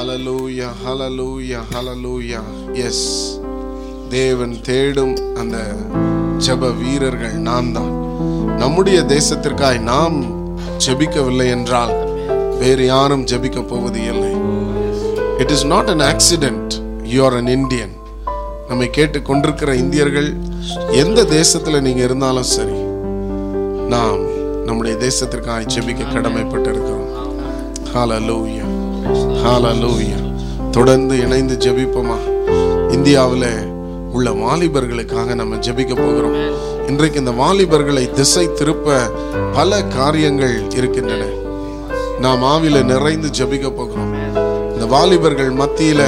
ஹalleluya ஹalleluya ஹalleluya S தேவன் தேடும் அந்த ஜெப வீரர்கள் நாம் தான் நம்முடைய தேசத்திற்காய் நாம் ஜெபிக்கவில்லை என்றால் வேறு யாரும் ஜெபிக்க போவது இல்லை it is not an accident you are an Indian நம்மை கேட்டு கொண்டிருக்கிற இந்தியர்கள் எந்த தேசத்துல நீங்க இருந்தாலும் சரி நாம் நம்முடைய தேசத்திற்காக ஜெபிக்க கடமைப்பட்டு இருக்கிறோம் ஹalleluya ஹalleluya தொடர்ந்து இணைந்து ஜெபிப்போமா இந்தியாவில் உள்ள வாலிபர்களுக்காக நம்ம ஜெபிக்க போகிறோம் இன்றைக்கு இந்த வாலிபர்களை திசை திருப்ப பல காரியங்கள் இருக்கின்றன நாம் ஆவில நிறைந்து ஜெபிக்க போகிறோம் இந்த வாலிபர்கள் மத்தியில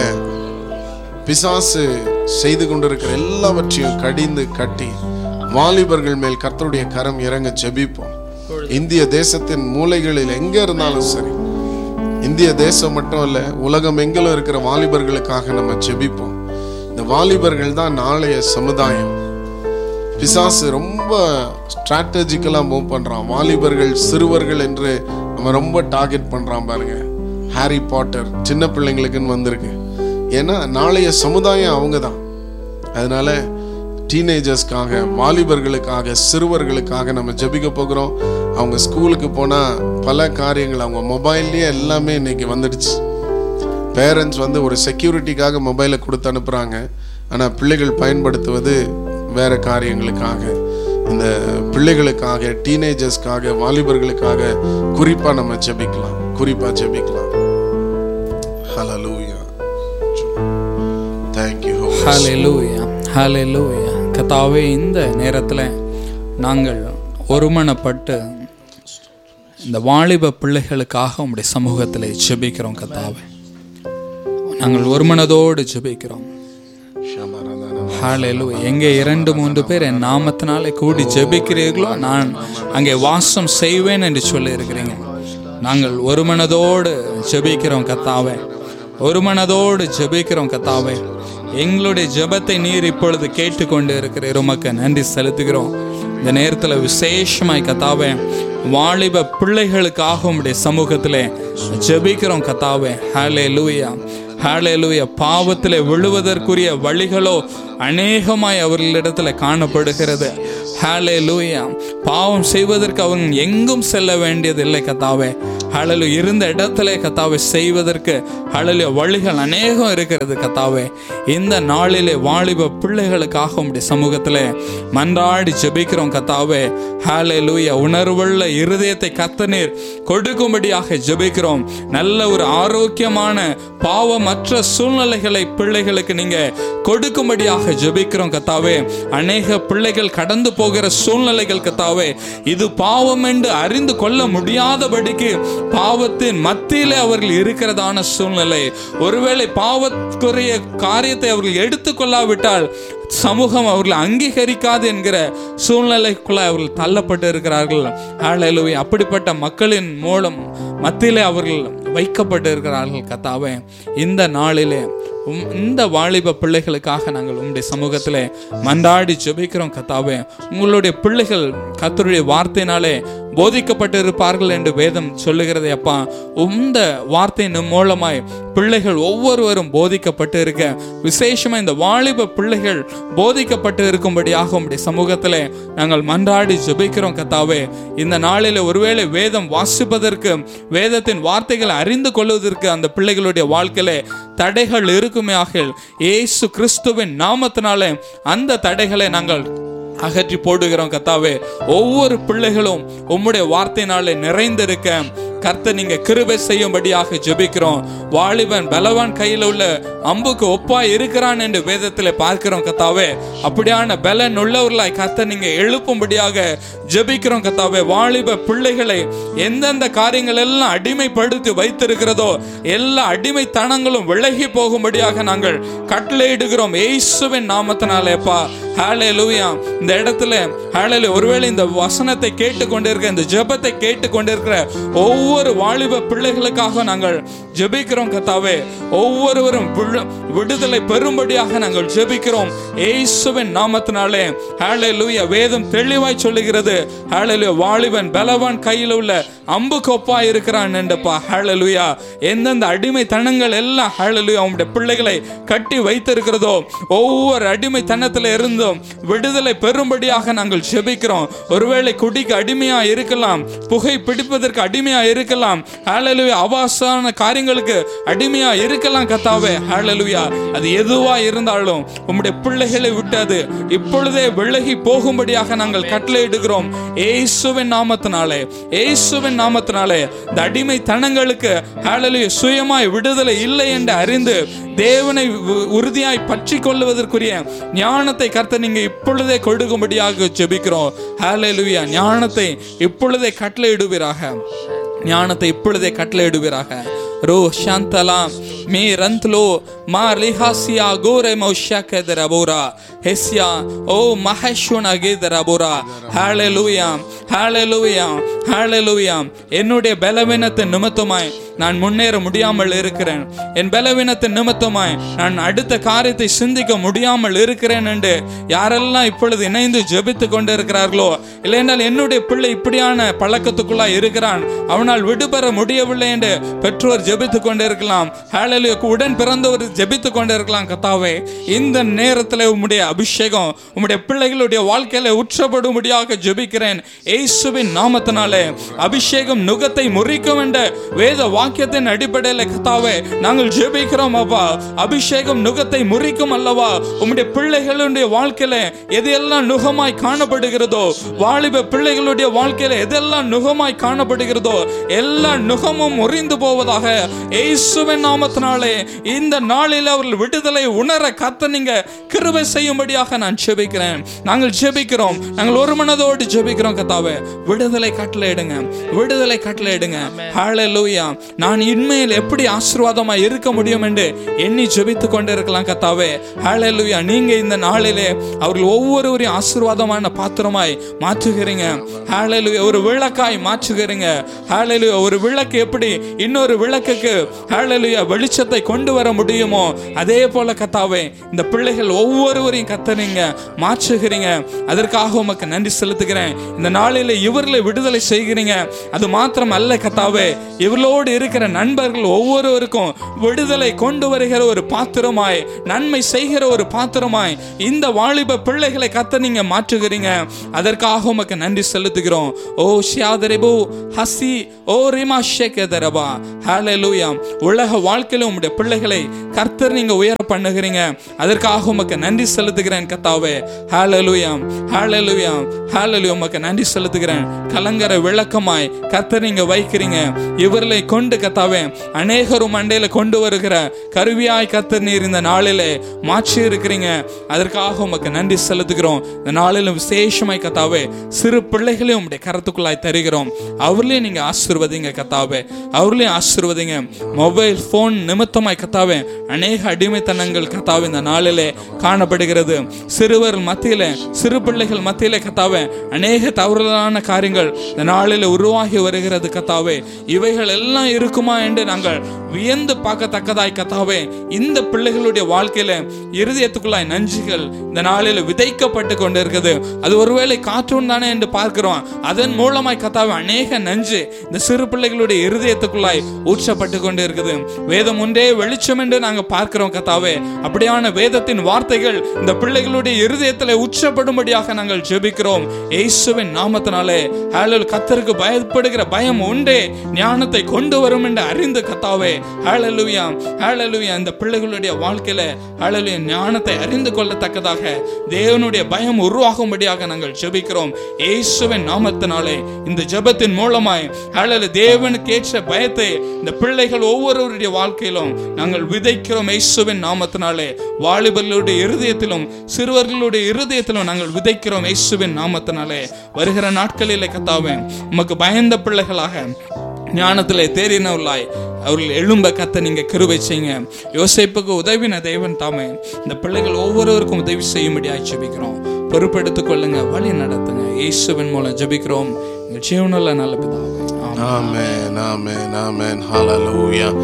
பிசாசு செய்து கொண்டிருக்கிற எல்லாவற்றையும் கடிந்து கட்டி வாலிபர்கள் மேல் கர்த்தருடைய கரம் இறங்க ஜெபிப்போம் இந்திய தேசத்தின் மூலைகளில் எங்க இருந்தாலும் சரி இந்திய தேசம் மட்டும் இல்ல உலகம் எங்கிலும் இருக்கிற வாலிபர்களுக்காக நம்ம ஜெபிப்போம் இந்த வாலிபர்கள் தான் நாளைய சமுதாயம் பிசாசு ரொம்ப ஸ்ட்ராட்டஜிக்கலாக மூவ் பண்ணுறான் வாலிபர்கள் சிறுவர்கள் என்று அவன் ரொம்ப டார்கெட் பண்ணுறான் பாருங்க ஹாரி பாட்டர் சின்ன பிள்ளைங்களுக்குன்னு வந்திருக்கு ஏன்னா நாளைய சமுதாயம் அவங்க தான் அதனால டீனேஜர்ஸ்க்காக வாலிபர்களுக்காக சிறுவர்களுக்காக நம்ம ஜெபிக்க போகிறோம் அவங்க ஸ்கூலுக்கு போனால் பல காரியங்கள் அவங்க மொபைல்லையே எல்லாமே இன்னைக்கு வந்துடுச்சு பேரண்ட்ஸ் வந்து ஒரு செக்யூரிட்டிக்காக மொபைலை கொடுத்து அனுப்புகிறாங்க ஆனால் பிள்ளைகள் பயன்படுத்துவது வேற காரியங்களுக்காக இந்த பிள்ளைகளுக்காக டீனேஜர்ஸ்க்காக வாலிபர்களுக்காக குறிப்பாக நம்ம ஜெபிக்கலாம் குறிப்பாக ஜெபிக்கலாம் ஹalleluya thank you Holy Spirit. ஹalleluya ஹalleluya கத்தாவே இந்த நேரத்தில் நாங்கள் ஒருமனப்பட்டு இந்த வாலிப பிள்ளைகளுக்காக உம்முடைய சமூகத்தில் ஜெபிக்கிறோம் கத்தாவே நாங்கள் ஒருமனதோடு ஜெபிக்கிறோம் ஹalleluya எங்கே இரண்டு மூன்று பேர் என் நாமத்தினாலே கூடி ஜெபிக்கிறீர்களோ நான் அங்கே வாசம் செய்வேன் என்று சொல்லி இருக்கிறீங்க நாங்கள் ஒரு மனதோடு ஜெபிக்கிறோம் கத்தாவே ஒரு மனதோடு ஜெபிக்கிறோம் கத்தாவே எங்களுடைய ஜெபத்தை நீர் இப்பொழுது கேட்டுக்கொண்டு இருக்கிறீர் உமக்கு நன்றி செலுத்துகிறோம் இந்த நேரத்தில் விசேஷமாய் கத்தாவே வாலிப பிள்ளைகளுக்காக உம்முடைய சமூகத்திலே ஜெபிக்கிறோம் கத்தாவே ஹாலே லூயா ஹalleluya பாவத்திலே விழுவதற்குரிய வழிகளோ அநேகமாய் அவர்களிடத்துல காணப்படுகிறது ஹalleluya பாவம் செய்வதற்கு அவங்க எங்கும் செல்ல வேண்டியதில்லை கத்தாவே ஹalleluya இருந்த இடத்துல கத்தாவே செய்வதற்கு ஹalleluya வழிகள் அநேகம் இருக்கிறது கத்தாவே இந்த நாளிலே வாலிப பிள்ளைகளுக்காக உம்முடைய சமூகத்திலே மன்றாடி ஜெபிக்கிறோம் கத்தாவே ஹalleluya உணர்வுள்ள இருதயத்தை கத்தனீர் கொடுக்கும்படியாக ஜெபிக்கிறோம் நல்ல ஒரு ஆரோக்கியமான பாவமற்ற சூழ்நிலைகளை பிள்ளைகளுக்கு நீங்க கொடுக்கும்படியாக ஜெபிக்கிறோம் கத்தாவே அநேக பிள்ளைகள் கடந்து போகிற சூழ்நிலைகள் கத்தாவே இது பாவம் என்று அறிந்து கொள்ள முடியாதபடிக்கு பாவத்தின் மத்தியிலே அவர்கள் இருக்கிறதான சூழ்நிலை ஒருவேளை பாவத்துக்குரிய காரியத்தை அவர்கள் எடுத்துக்கொள்ளாவிட்டால் சமூகம் அவர்களை அங்கீகரிக்காது என்கிற சூழ்நிலைக்குள்ள அவர்கள் தள்ளப்பட்டு இருக்கிறார்கள் ஹalleluya அப்படிப்பட்ட மக்களின் மூலம் மத்தியிலே அவர்கள் வைக்கப்பட்டு இருக்கிறார்கள் கத்தாவே இந்த நாளிலே உம் இந்த வாலிப பிள்ளைகளுக்காக நாங்கள் உங்களுடைய சமூகத்திலே மன்றாடி ஜெபிக்கிறோம் கத்தாவே உங்களுடைய பிள்ளைகள் கத்தருடைய வார்த்தையினாலே போதிக்கப்பட்டு இருப்பார்கள் என்று வேதம் சொல்லுகிறதே அப்பா இந்த வார்த்தையின் மூலமாய் பிள்ளைகள் ஒவ்வொருவரும் போதிக்கப்பட்டு இருக்க விசேஷமா இந்த வாலிப பிள்ளைகள் போதிக்கப்பட்டு இருக்கும்படியாக உங்களுடைய சமூகத்திலே நாங்கள் மன்றாடி ஜெபிக்கிறோம் கத்தாவே இந்த நாளில் ஒருவேளை வேதம் வாசிப்பதற்கு வேதத்தின் வார்த்தைகளை அறிந்து கொள்வதற்கு அந்த பிள்ளைகளுடைய வாழ்க்கையில தடைகள் இருக்குமே ஆகில் ஏசு கிறிஸ்துவின் நாமத்தினாலே அந்த தடைகளை நாங்கள் அகற்றி போடுகிறோம் கத்தாவே ஒவ்வொரு பிள்ளைகளும் உம்முடைய வார்த்தையினாலே நிறைந்திருக்க கர்த்தர் நீங்க கிருபை செய்யும்படியாக ஜெபிக்கிறோம் வாலிபன் பலவான் கையில் உள்ள அம்புக்கு ஒப்பாய் இருக்கிறான் என்று வேதத்தில் பார்க்கிறோம் கத்தாவே அப்படியான பலன் உள்ளவர்களாய் கர்த்தர் நீங்க எழுப்பும்படியாக ஜெபிக்கிறோம் கத்தாவே வாலிப பிள்ளைகளை எந்தெந்த காரியங்கள் எல்லாம் அடிமைப்படுத்தி வைத்திருக்கிறதோ எல்லா அடிமைத்தனங்களும் விலகி போகும்படியாக நாங்கள் கட்டளையிடுகிறோம் ஏசுவின் நாமத்தினாலேப்பா ஹாலே லூயா இந்த இடத்துல ஹாலே ஒருவேளை இந்த வசனத்தை கேட்டு கொண்டிருக்கிற இந்த ஜெபத்தை கேட்டு கொண்டிருக்கிற ஒவ்வொரு வாலிப பிள்ளைகளுக்காக நாங்கள் ஜெபிக்கிறோம் கத்தாவே ஒவ்வொருவரும் விழு- விடுதலை பெறும்படியாக நாங்கள் ஜெபிக்கிறோம் இயேசுவின் நாமத்தினாலே ஹalleluya வேதம் தெளிவாய் சொல்லுகிறது ஹalleluya வாலிபன் பலவான் கையில் உள்ள அம்பு கொப்பா இருக்கிறான் என்றப்பா ஹalleluya எந்தெந்த அடிமை தனங்கள் எல்லாம் ஹalleluya அவனுடைய பிள்ளைகளை கட்டி வைத்திருக்கிறதோ ஒவ்வொரு அடிமை தனத்தில் இருந்தும் விடுதலை பெறும்படியாக நாங்கள் ஜெபிக்கிறோம் ஒருவேளை குடிக்கு அடிமையா இருக்கலாம் புகை பிடிப்பதற்கு அடிமையா இருக்கலாம் ஹalleluya அவாசான காரியங்களுக்கு அடிமையா இருக்கலாம் கத்தாவே ஹalleluya அது எதுவா இருந்தாலும் உம்முடைய பிள்ளைகளை விட்டது இப்பொழுதே விலகி போகும்படியாக நாங்கள் கட்டளையிடுகிறோம் ஏசுவின் நாமத்தினாலே ஏசுவின் நாமத்தினாலே இந்த அடிமை தனங்களுக்கு ஹalleluya சுயமாய் விடுதலை இல்லை என்று அறிந்து தேவனை உ- உறுதியாய் பற்றி கொள்வதற்குரிய ஞானத்தை கர்த்த நீங்க இப்பொழுதே கொடுக்கும்படியாக ஜெபிக்கிறோம் ஹalleluya ஞானத்தை இப்பொழுதே கட்டளையிடுவீராக ஞானத்தை இப்பொழுதே கட்டளையிடுவீராக ரோ ಶಾಂತಲಾ ಮೇ ರಂತ್ಲೋ ಮಾ ಲಿಹಾಸಿಯಾ ಗೋರೆ ಮೌಷ್ಯಾಕೆದರ ಬೋರಾ ಹೆಸ್ಯಾ ಓ ಮಹೇಶ್ವನ ಗೀದರ ಬೋರಾ ஹalleluya ஹalleluya ஹalleluya என்னுடைய பலவீனத்தின் நிமித்தமாய் நான் முன்னேற முடியாமல் இருக்கிறேன் என் பலவீனத்தின் நிமித்தமாய் நான் அடுத்த காரியத்தை சிந்திக்க முடியாமல் இருக்கிறேன் என்று யாரெல்லாம் இப்பொழுது இணைந்து ஜெபித்து கொண்டு இருக்கிறார்களோ இல்லையென்றால் என்னுடைய பிள்ளை இப்படியான பழக்கத்துக்குள்ளா இருக்கிறான் அவனால் விடுபெற முடியவில்லை என்று பெற்றோர் ஜெபித்து கொண்டு இருக்கலாம் ஹalleluya உடன் பிறந்தவர் ஜெபித்து கொண்டு இருக்கலாம் கத்தாவே இந்த நேரத்தில் உம்முடைய அபிஷேகம் உம்முடைய பிள்ளைகளுடைய வாழ்க்கையில உற்றப்படும்படியாக ஜெபிக்கிறேன் இயேசுவின் நாமத்தினாலே அபிஷேகம் நுகத்தை முறிக்கும் என்ற வேத வாக்கியத்தின் அடிப்படையில் கத்தாவே நாங்கள் ஜெபிக்கிறோம் அப்பா அபிஷேகம் நுகத்தை முறிக்கும் அல்லவா உம்முடைய பிள்ளைகளுடைய வாழ்க்கையில எதெல்லாம் நுகமாய் காணப்படுகிறதோ வாலிப பிள்ளைகளுடைய வாழ்க்கையில எதெல்லாம் நுகமாய் காணப்படுகிறதோ எல்லா நுகமும் முறிந்து போவதாக இயேசுவின் நாமத்தினாலே இந்த நாளில் அவர்கள் விடுதலை உணர கத்த நீங்க கிருபை செய்யும்படியாக நான் ஜெபிக்கிறேன் நாங்கள் ஜெபிக்கிறோம் நாங்கள் ஒரு மனதோடு ஜெபிக்கிறோம் கத்தாவே விடுதலை கட்டளையிடுங்க விடுதலை கட்டளையிடுங்க ஹalleluya நான் இன்மையில் எப்படி ஆசீர்வாதமா இருக்க முடியும் என்று எண்ணி ஜெபித்து கொண்டு இருக்கலாம் கத்தாவே ஹalleluya நீங்க இந்த நாளிலே அவர்கள் ஒவ்வொருவரையும் ஆசீர்வாதமான பாத்திரமாய் மாற்றுகிறீங்க ஹalleluya ஒரு விளக்காய் மாற்றுகிறீங்க ஹalleluya ஒரு விளக்கு எப்படி இன்னொரு விளக்குக்கு ஹalleluya வெளிச்சத்தை கொண்டு வர முடியுமோ அதே போல கத்தாவே இந்த பிள்ளைகள் ஒவ்வொருவரையும் கத்தறீங்க மாற்றுகிறீங்க அதற்காக உமக்கு நன்றி செலுத்துகிறேன் இந்த நாளில இவர்களை விடுதலை செய்கிறீங்க அது மாத்திரம் அல்ல கத்தாவே இவர்களோடு இருக்கிற நண்பர்கள் ஒவ்வொருவருக்கும் விடுதலை கொண்டு வருகிற ஒரு பாத்திரமாய் நன்மை செய்கிற ஒரு பாத்திரமாய் இந்த வாலிப பிள்ளைகளை கத்த நீங்க மாற்றுகிறீங்க அதற்காக உமக்கு நன்றி செலுத்துகிறோம் ஓ ஷியாதரிபு ஹசி ஓ ரிமா ஷேகதரபா ஹalleluya உலக வாழ்க்கையில உம்முடைய பிள்ளைகளை கர்த்தர் நீங்க உயர பண்ணுகிறீங்க அதற்காக உமக்கு நன்றி செலுத்துகிறேன் கத்தாவே ஹalleluya ஹalleluya ஹalleluya உமக்கு நன்றி செலுத்துகிறேன் கலங்கர விளக்கமாய் கர்த்தர் நீங்க வைக்கிறீங்க இவர்களை கொண்டு கத்தாவே அநேகரும் மண்டையில கொண்டு வருகிற கருவியாய் கர்த்தர் நீர் இந்த நாளிலே மாற்றி இருக்கிறீங்க அதற்காக உமக்கு நன்றி செலுத்துகிறோம் இந்த நாளிலும் விசேஷமாய் கத்தாவே சிறு பிள்ளைகளையும் உம்முடைய கரத்துக்குள்ளாய் தருகிறோம் அவர்களையும் நீங்க ஆசீர்வதிங்க கத்தாவே அவர்களையும் ஆசீர்வதிங்க மொபைல் போன் நிமித்தமாய் கத்தாவே அநேக அடிமைத்தனங்கள் கத்தாவே இந்த நாளிலே காணப்படுகிறது சிறுவர் மத்தியில சிறு பிள்ளைகள் மத்தியில கத்தாவே அநேக தவறுதலான காரியங்கள் இந்த நாளில் உருவாகி வருகிறது கத்தாவே இவைகள் எல்லாம் இருக்குமா என்று நாங்கள் வியந்து பார்க்கத்தக்கதாய் கத்தாவே இந்த பிள்ளைகளுடைய வாழ்க்கையில இருதயத்துக்குள்ளாய் நஞ்சுகள் இந்த நாளில் விதைக்கப்பட்டு கொண்டு இருக்குது அது ஒருவேளை காற்றூன் தானே என்று பார்க்கிறோம் அதன் மூலமாய் கத்தாவே அநேக நஞ்சு இந்த சிறு பிள்ளைகளுடைய இருதயத்துக்குள்ளாய் ஊற்றப்பட்டு கொண்டு இருக்குது வேதம் ஒன்றே வெளிச்சம் என்று நாங்க பார்க்கிறோம் கத்தாவே அப்படியான வேதத்தின் வார்த்தைகள் இந்த பிள்ளைகளுடைய இருதயத்தில் உச்சப்படும்படியாக நாங்கள் ஜெபிக்கிறோம் இயேசுவின் நாமத்தினாலே ஹalleluya கத்தருக்கு பயப்படுகிற பயம் உண்டே ஞானத்தை கொண்டு வரும் என்று அறிந்து கத்தாவே ஹalleluya ஹalleluya இந்த பிள்ளைகளுடைய வாழ்க்கையில ஹalleluya ஞானத்தை அறிந்து கொள்ளத்தக்கதாக தேவனுடைய பயம் உருவாகும்படியாக நாங்கள் ஜெபிக்கிறோம் இயேசுவின் நாமத்தினாலே இந்த ஜெபத்தின் மூலமாய் ஹalleluya தேவனுக்கு ஏற்ற பயத்தை இந்த பிள்ளைகள் ஒவ்வொருவருடைய வாழ்க்கையிலும் நாங்கள் விதைக்கிறோம் இயேசுவின் நாமத்தினாலே வாலிபர்களுடைய இருதயத்திலும் சிறுவர்களுடைய இருதயத்திலும் நாங்கள் விதைக்கிறோம் இயேசுவின் நாமத்தினாலே வருகிற நாட்களிலே கத்தாவே உமக்கு பயந்த பிள்ளைகளாக ஞானத்திலே தேறினவர்களாய் அவர்கள் எழும்ப கத்த நீங்க கிருபை செய்யுங்க யோசிப்புக்கு உதவின தேவன் தாமே இந்த பிள்ளைகள் ஒவ்வொருவருக்கும் உதவி செய்யும்படியாய் ஜெபிக்கிறோம் பொறுப்பெடுத்துக் கொள்ளுங்க வழி நடத்துங்க இயேசுவின் மூலம் ஜெபிக்கிறோம் எங்கள் ஜீவனில் நல்ல பிதாவே ஆமென். Amen, amen, amen. Hallelujah.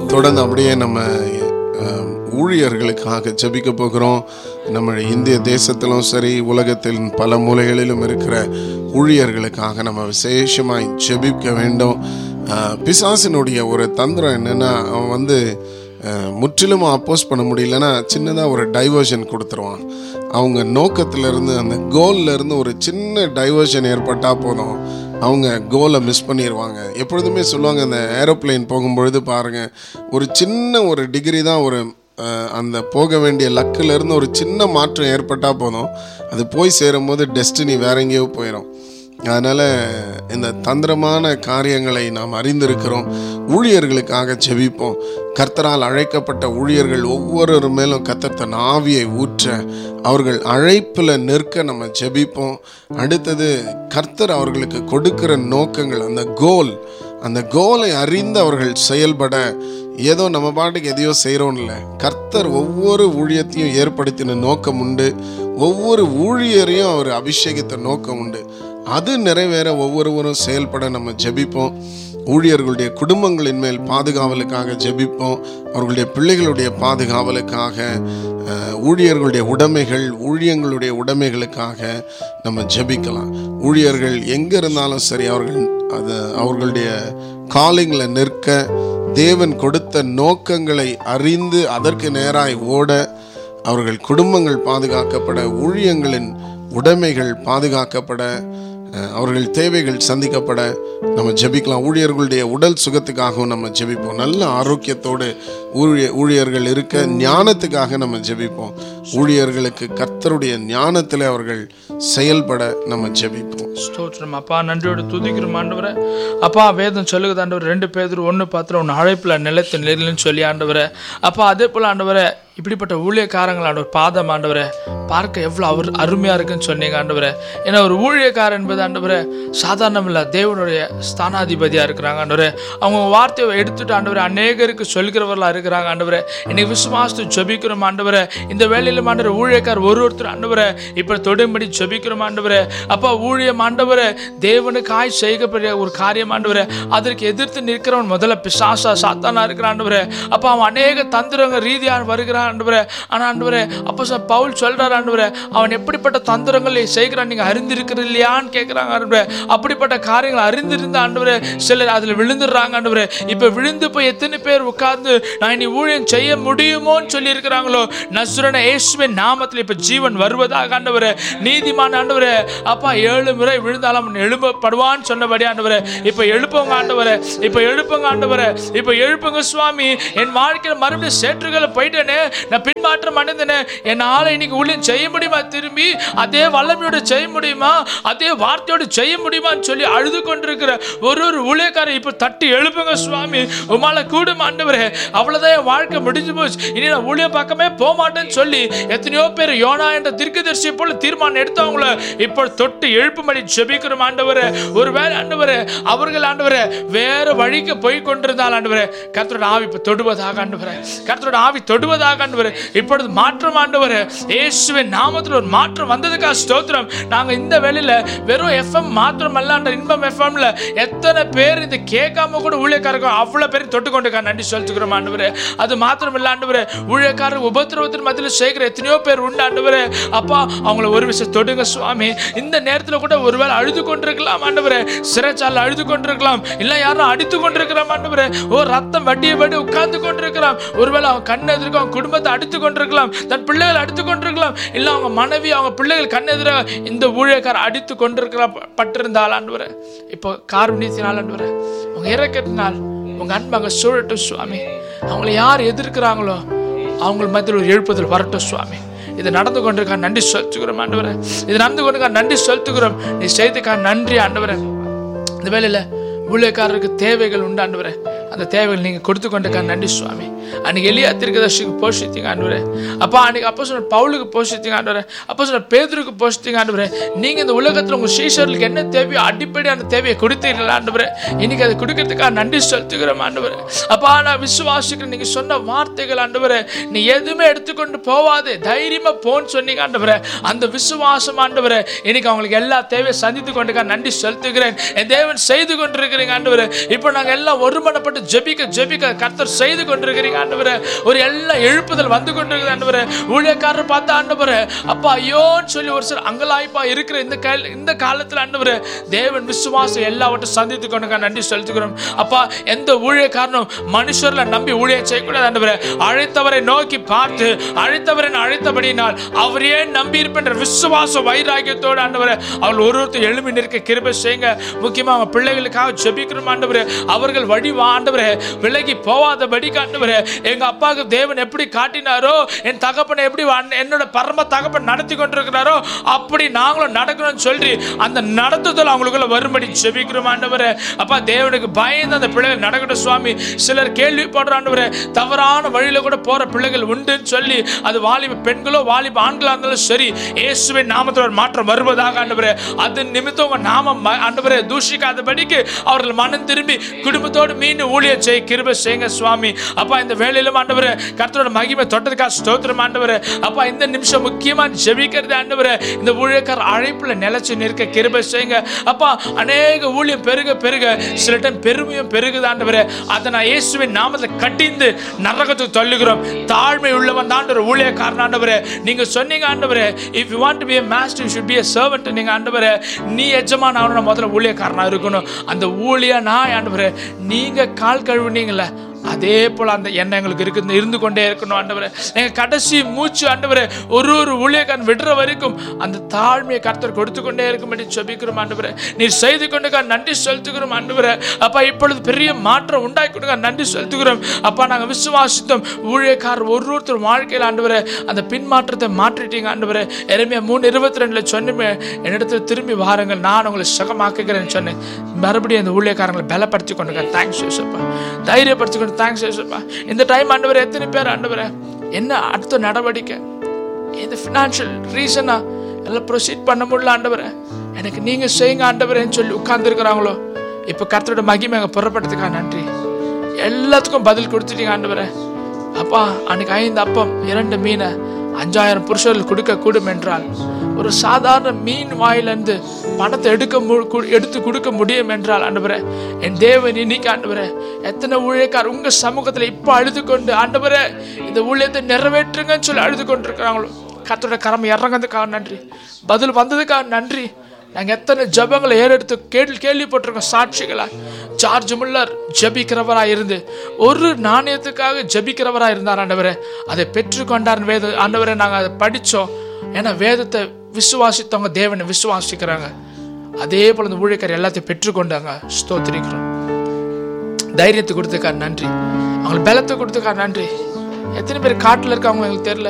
தொடர்ந்து அப்படியே நம்ம அஹ், ஊழியர்களுக்காக ஜெபிக்க போகிறோம் நம்ம இந்திய தேசத்திலும் சரி உலகத்தின் பல மூலைகளிலும் இருக்கிற ஊழியர்களுக்காக நம்ம விசேஷமாய் ஜெபிக்க வேண்டும் அஹ், பிசாசினுடைய ஒரு தந்திரம் என்னன்னா அவன் வந்து அஹ், முற்றிலும் அப்போஸ் பண்ண முடியலன்னா சின்னதாக ஒரு டைவர்ஷன் கொடுத்துருவான் அவங்க நோக்கத்திலிருந்து அந்த கோல்ல இருந்து ஒரு சின்ன டைவர்ஷன் ஏற்பட்டால் போதும் அவங்க கோலை மிஸ் பண்ணிடுவாங்க எப்பொழுதுமே சொல்லுவாங்க அந்த ஏரோப்ளேன் போகும்பொழுது பாருங்க ஒரு சின்ன ஒரு டிகிரி தான் ஒரு அஹ், அந்த போக வேண்டிய லக்கில் இருந்து ஒரு சின்ன மாற்றம் ஏற்பட்டால் போதும் அது போய் சேரும்போது டெஸ்டினி வேற எங்கேயோ போயிடும் அதனால் இந்த தந்திரமான காரியங்களை நாம் அறிந்திருக்கிறோம் ஊழியர்களுக்காக ஜெபிப்போம் கர்த்தரால் அழைக்கப்பட்ட ஊழியர்கள் ஒவ்வொருவர் மேலும் கர்த்தர் தன் ஆவியை ஊற்ற அவர்கள் அழைப்பில் நிற்க நம்ம ஜெபிப்போம் அடுத்தது கர்த்தர் அவர்களுக்கு கொடுக்கிற நோக்கங்கள் அந்த கோல் அந்த கோலை அறிந்து அவர்கள் செயல்பட ஏதோ நம்ம பாட்டுக்கு எதையோ செய்கிறோம் இல்லை கர்த்தர் ஒவ்வொரு ஊழியத்தையும் ஏற்படுத்தின நோக்கம் உண்டு ஒவ்வொரு ஊழியரையும் அவர் அபிஷேகித்த நோக்கம் உண்டு அது நிறைவேற ஒவ்வொருவரும் செயல்பட நம்ம ஜெபிப்போம் ஊழியர்களுடைய குடும்பங்களின் மேல் பாதுகாவலுக்காக ஜெபிப்போம் அவர்களுடைய பிள்ளைகளுடைய பாதுகாவலுக்காக அஹ், ஊழியர்களுடைய உடைமைகள் ஊழியங்களுடைய உடைமைகளுக்காக நம்ம ஜெபிக்கலாம் ஊழியர்கள் எங்கே இருந்தாலும் சரி அவர்கள் அது அவர்களுடைய காலிங்கில் நிற்க தேவன் கொடுத்த நோக்கங்களை அறிந்து அதற்கு நேராய் ஓட அவர்கள் குடும்பங்கள் பாதுகாக்கப்பட ஊழியங்களின் உடைமைகள் பாதுகாக்கப்பட அஹ், அவர்கள் தேவைகள் சந்திக்கப்பட நம்ம ஜெபிக்கலாம் ஊழியர்களுடைய உடல் சுகத்துக்காகவும் நம்ம ஜெபிப்போம் நல்ல ஆரோக்கியத்தோடு ஊழிய ஊழியர்கள் இருக்க ஞானத்துக்காக நம்ம ஜெபிப்போம் ஊழியர்களுக்கு கர்த்தருடைய ஞானத்தில் அவர்கள் செயல்பட நம்ம ஜெபிப்போம் ஸ்தோத்திரம் அப்பா நன்றியோடு துதிக்கிறோம் ஆண்டவரே அப்பா வேதம் சொல்லுகிறது ஆண்டவர் ரெண்டு பேர் ஒன்று பாத்திரம் ஒன்று அழைப்பில் நிலத்து நெருன்னு சொல்லி ஆண்டவரே அப்பா அதே போல் ஆண்டவரே இப்படிப்பட்ட ஊழியக்காரங்கள் ஆண்டவர் பாதம் ஆண்டவரே பார்க்க எவ்வளோ அவர் அருமையாக இருக்குன்னு சொன்னீங்க ஆண்டவரே ஏன்னா ஒரு ஊழியக்காரன் என்பது ஆண்டவரே சாதாரணம் இல்லை தேவனுடைய ஸ்தானாதிபதியாக இருக்கிறாங்க ஆண்டவரே அவங்க வார்த்தையை எடுத்துட்டு ஆண்டவரே அநேகருக்கு சொல்கிறவர்களாக இருக்கிறாங்க ஆண்டவரே இன்னைக்கு விசுவாசத்து ஜெபிக்கிறோம் ஆண்டவரே இந்த வேலையிலும் ஆண்டவரே ஊழியக்கார் ஒரு ஒருத்தர் ஆண்டவரே இப்போ தொடும்படி ஜெபிக்கிறோம் ஆண்டவரே அப்பா ஊழியம் ஆண்டவரே தேவனுக்காய் செய்யப்பட்ட ஒரு காரியம் ஆண்டவரே அதற்கு எதிர்த்து நிற்கிறவன் முதல்ல பிசாசா சாத்தானா இருக்கிற ஆண்டவரே அப்பா அவன் அநேக தந்திரங்கள் ரீதியாக வருகிறான் ஆண்டவரே ஆனால் ஆண்டவரே அப்போ சார் பவுல் சொல்றாரு ஆண்டவரே அவன் எப்படிப்பட்ட தந்திரங்களை செய்கிறான் நீங்க அறிந்திருக்கிறது இல்லையான்னு கேட்குறாங்க ஆண்டவரே அப்படிப்பட்ட காரியங்களை அறிந்திருந்த ஆண்டவரே சிலர் அதில் விழுந்துடுறாங்க ஆண்டவரே இப்போ விழுந்து போய் எத்தனை பேர் உட்கார்ந்து நான் இனி ஊழியம் செய்ய முடியுமோன்னு சொல்லி இருக்கிறாங்களோ நசுரன இயேசுவின் நாமத்தில் இப்போ ஜீவன் வருவதாக ஆண்டவரே நீதிமான ஆண்டவரே அப்பா ஏழு முறை விழுந்தாலும் அவன் எழுப்பப்படுவான்னு சொன்னபடி ஆண்டவரே இப்போ எழுப்புங்க ஆண்டவரே இப்போ எழுப்புங்க ஆண்டவரே இப்போ எழுப்புங்க சுவாமி என் வாழ்க்கையில் மறுபடியும் சேற்றுகளை போயிட்டேனே நான் பின்மாற்றம் அடைந்தேனே என்னால் இன்னைக்கு ஊழியம் செய்ய முடியுமா திரும்பி அதே வல்லமையோட செய்ய முடியுமா அதே வார்த்தையோடு செய்ய முடியுமான்னு சொல்லி அழுது கொண்டிருக்கிற ஒரு ஒரு ஊழியக்காரர் இப்போ தட்டி எழுப்புங்க சுவாமி உமால கூடும் ஆண்டவரே அவ்வளோதான் என் வாழ்க்கை முடிஞ்சு போச்சு இனி நான் ஊழிய பக்கமே போக மாட்டேன்னு சொல்லி எத்தனையோ பேர் யோனா என்ற தீர்க்கதரிசி போல தீர்மானம் எடுத்தவங்கள இப்போ தொட்டு எழுப்பும்படி ஜெபிக்கிறோம் ஆண்டவரே ஒருவேளை ஆண்டவரே அவர்கள் ஆண்டவரே வேற வழிக்கு போய் கொண்டிருந்தால் ஆண்டவரே கர்த்தரோட ஆவி இப்போ தொடுவதாக ஆண்டவரே கர்த்தரோட ஆவி தொடுவதாக ஆண்டவரே இப்பொழுது மாற்றம் ஆண்டவரே இயேசுவின் நாமத்தில் ஒரு மாற்றம் வந்ததுக்காக ஸ்தோத்திரம் நாங்க இந்த வேளையில வெறும் எஃப்எம் மாத்திரம் அல்லாண்ட இன்பம் எஃப்எம்ல எத்தனை பேர் இது கேட்காம கூட ஊழியக்காரர்கள் அவ்வளவு பேர் தொட்டு கொண்டு நன்றி செலுத்துக்கிறோம் ஆண்டவரே அது மாத்திரம் இல்ல ஆண்டவரே ஊழியக்காரர் உபத்திரவத்தின் மத்தியில் சேர்க்கிற எத்தனையோ பேர் உண்டு ஆண்டவரே அப்பா அவங்கள ஒரு விஷயம் தொடுங்க சுவாமி இந்த நேரத்தில் கூட ஒருவேளை அழுது கொண்டிருக்கலாம் ஆண்டவரே சிறைச்சாலை அழுது கொண்டிருக்கலாம் இல்ல யாரும் அடித்து கொண்டிருக்கலாம் ஆண்டவரே ஓ ரத்தம் வட்டியை வட்டி உட்கார்ந்து கொண்டிருக்கலாம் ஒருவேளை அவன் கண் எதிர்க்க அவன் குடும்பத்தை அடித்து கொண்டிருக்கலாம் தன் பிள்ளைகள் அடித்து கொண்டிருக்கலாம் இல்ல அவங்க மனைவி அவங்க பிள்ளைகள் கண் எதிராக இந்த ஊழியக்கார அடித்து கொண்டிருக்கலாம் பட்டிருந்தால் ஆண்டவரே இப்போ கார்மீத்தினால் ஆண்டவரே உங்க இறக்கத்தினால் உங்க அன்பு அங்கே சூழட்டும் சுவாமி அவங்களை யார் எதிர்க்கிறாங்களோ அவங்க மத்தியில் ஒரு எழுப்புதல் வரட்டும் சுவாமி இது நடந்து கொண்டிருக்கா நன்றி செலுத்துகிறோம் ஆண்டவரே இது நடந்து கொண்டிருக்கா நன்றி செலுத்துகிறோம் நீ செய்துக்கா நன்றி ஆண்டவரே இந்த வேலையில் ஊழியக்காரருக்கு தேவைகள் உண்டு ஆண்டவரே அந்த தேவைகள் நீங்கள் கொடுத்து கொண்டிருக்கா நன்றி சுவாமி அன்னைக்கு எலியா தீர்க்கதர்ஷிக்கு போஷித்தீங்க ஆண்டவரே அப்பா அன்னைக்கு அப்போ சொன்ன பவுலுக்கு போஷித்தீங்க ஆண்டவரே அப்போ சொன்ன பேதுருக்கு போஷித்தீங்க ஆண்டவரே நீங்க இந்த உலகத்துல உங்க சீஷர்களுக்கு என்ன தேவையோ அடிப்படையான தேவையை கொடுத்தீங்களா ஆண்டவரே இன்னைக்கு அதை கொடுக்கறதுக்காக நன்றி செலுத்துகிறோம் ஆண்டவரே அப்பா நான் விசுவாசிக்கிறேன் நீங்க சொன்ன வார்த்தைகள் ஆண்டவரே நீ எதுவுமே எடுத்துக்கொண்டு போவாதே தைரியமா போன்னு சொன்னீங்க ஆண்டவரே அந்த விசுவாசம் ஆண்டவரே இன்னைக்கு அவங்களுக்கு எல்லா தேவையை சந்தித்து கொண்டுக்கா நன்றி செலுத்துகிறேன் என் தேவன் செய்து கொண்டிருக்கிறீங்க ஆண்டவரே இப்போ நாங்க எல்லாம் ஒருமனப்பட்டு ஜெபிக்க ஜெபிக்க கர்த்தர் செய்து கொண்டிருக்கிறீங்க ஆண்டவரே ஒரு எல்லா எழுப்புதல் வந்து கொண்டிருக்குது ஆண்டவரே ஊழியக்காரர் பார்த்து ஆண்டவரே அப்பா ஐயோன்னு சொல்லி ஒரு சில அங்கலாய்ப்பா இருக்கிற இந்த கால இந்த காலத்துல ஆண்டவரே தேவன் விசுவாசம் எல்லாவற்றையும் சந்தித்து கொண்டுக்கா நன்றி செலுத்துகிறோம் அப்பா எந்த ஊழியக்காரனும் மனுஷர்ல நம்பி ஊழியம் செய்யக்கூடாது ஆண்டவரே அழைத்தவரை நோக்கி பார்த்து அழைத்தவரை அழைத்தபடியினால் அவரையே நம்பி இருப்பென்ற விசுவாச வைராகியத்தோடு ஆண்டவரே அவள் ஒரு ஒருத்தர் எழுமி நிற்க கிருபை செய்யுங்க முக்கியமா அவங்க பிள்ளைகளுக்காக ஜெபிக்கிறோம் ஆண்டவரே அவர்கள் வழி வா ஆண்டவரே விலகி போவாதபடி ஆண்டவரே எங்க அப்பாவுக்கு தேவன் எப்படி காட்டினாரோ என் தகப்பனை எப்படி வா- என்னோட பரம தகப்பன் நடத்தி கொண்டிருக்கிறாரோ அப்படி நாங்களும் நடக்கணும்னு சொல்லி அந்த நடத்துதல் அவங்களுக்குள்ள வரும்படி ஜெபிக்கிறோம் ஆண்டவரே அப்பா தேவனுக்கு பயந்து அந்த பிள்ளைகள் நடக்கட்டும் சுவாமி சிலர் கேள்விப்படுற ஆண்டவரே தவறான வழியில கூட போற பிள்ளைகள் உண்டுன்னு சொல்லி அது வாலிப பெண்களோ வாலிப ஆண்களா இருந்தாலும் சரி இயேசுவின் நாமத்தில் ஒரு மாற்றம் வருவதாக ஆண்டவரே அது நிமித்தம் உங்க நாமம் ம- ஆண்டவரே தூஷிக்காதபடிக்கு அவர்கள் மனம் திரும்பி குடும்பத்தோடு மீண்டும் ஊழியம் செய்ய கிருபை செய்யுங்க சுவாமி அப்பா இந்த வேலையிலும் ஆண்டவரே கர்த்தரோட மகிமை தொட்டதுக்காக ஸ்தோத்திரம் ஆண்டவரே அப்பா இந்த நிமிஷம் முக்கியமா ஜெபிக்கிறது ஆண்டவரே இந்த ஊழியக்கார அழைப்புல நிலைச்சு நிற்க கிருபை செய்யுங்க அப்பா அநேக ஊழியம் பெருக பெருக சில டைம் பெருமையும் பெருகுது ஆண்டவரே அதை நான் இயேசுவின் நாமத்தை கட்டிந்து நரகத்துக்கு தள்ளுகிறோம் தாழ்மை உள்ளவன் தான் ஒரு ஊழியக்காரன் ஆண்டவரே நீங்க சொன்னீங்க ஆண்டவரே if you want to be a master you should be a servant நீங்க ஆண்டவரே நீ எஜமான ஆகணும் முதல்ல ஊழியக்காரனா இருக்கணும் அந்த ஊழிய நான் ஆண்டவரே நீங்க கால் கழுவுனீங்கல்ல அதே போல அந்த எண்ணம் எங்களுக்கு இருக்கு இருந்து கொண்டே இருக்கணும் ஆண்டவரே எங்க கடைசி மூச்சு ஆண்டவரே ஒரு ஒரு ஊழியக்காரன் விடுற வரைக்கும் அந்த தாழ்மையை கர்த்தர் கொடுத்து கொண்டே இருக்கும்படி ஜெபிக்கிறோம் ஆண்டவரே நீர் செய்து கொண்டுக்கா நன்றி செலுத்துகிறோம் ஆண்டவரே அப்பா இப்பொழுது பெரிய மாற்றம் உண்டாக்கி கொடுங்க நன்றி செலுத்துகிறோம் அப்பா நாங்க விசுவாசித்தோம் ஊழியக்காரர் ஒரு ஒருத்தர் வாழ்க்கையில் ஆண்டவரே அந்த பின்மாற்றத்தை மாற்றிட்டீங்க ஆண்டவரே எருமையா மூணு இருபத்தி ரெண்டுல சொன்னமே என்னிடத்துல திரும்பி வாருங்கள் நான் உங்களை சுகமாக்குகிறேன்னு சொன்னேன் மறுபடியும் அந்த ஊழியக்காரங்களை பலப்படுத்தி கொண்டுங்க தேங்க்ஸ் யோசப்பா தைரியப்படுத்தி கொண்டு தேங்க்ஸ் யோசப்பா இந்த டைம் ஆண்டவரே எத்தனை பேர் ஆண்டவரே என்ன அடுத்த நடவடிக்கை இந்த ஃபினான்ஷியல் ரீசனா எல்லாம் ப்ரொசீட் பண்ண முடியல ஆண்டவரே எனக்கு நீங்க செய்யுங்க ஆண்டவரேன்னு சொல்லி உட்கார்ந்துருக்கிறாங்களோ இப்போ கர்த்தரோட மகிமை அங்கே புறப்பட்டதுக்காக நன்றி எல்லாத்துக்கும் பதில் கொடுத்துட்டீங்க ஆண்டவரே அப்பா அன்னைக்கு ஐந்து அப்பம் இரண்டு மீனை அஞ்சாயிரம் புருஷர்கள் கொடுக்க கூடும் என்றால் ஒரு சாதாரண மீன் வாயிலிருந்து பணத்தை எடுக்க மு- கு- எடுத்து கொடுக்க முடியும் என்றால் ஆண்டவரே என் தேவன் இன்னைக்கு ஆண்டவரே எத்தனை ஊழியக்கார் உங்க சமூகத்துல இப்போ அழுது கொண்டு ஆண்டவரே இந்த ஊழியத்தை நிறைவேற்றுங்கன்னு சொல்லி அழுது கொண்டிருக்கிறாங்களோ கர்த்தரோட கரம் இறங்கிறதுக்காக நன்றி பதில் வந்ததுக்காக நன்றி நாங்கள் எத்தனை ஜபங்களை ஏறெடுத்து கேள்வி கேள்விப்பட்டிருக்கோம் சாட்சிகளா ஜார்ஜ் முல்லர் ஜபிக்கிறவராக இருந்து ஒரு நாணயத்துக்காக ஜபிக்கிறவராக இருந்தார் ஆண்டவரே அதை பெற்றுக்கொண்டார் வேத ஆண்டவரே நாங்கள் அதை படித்தோம் ஏன்னா வேதத்தை விசுவாசித்தவங்க தேவனை விசுவாசிக்கிறாங்க அதே போல இந்த ஊழியக்காரர் எல்லாத்தையும் பெற்றுக்கொண்டாங்க ஸ்தோத்திரிக்கிறோம் தைரியத்தை கொடுத்துக்கா நன்றி அவங்களுக்கு பலத்தை கொடுத்துக்கா நன்றி எத்தனை பேர் காட்டில் இருக்காங்க எங்களுக்கு தெரியல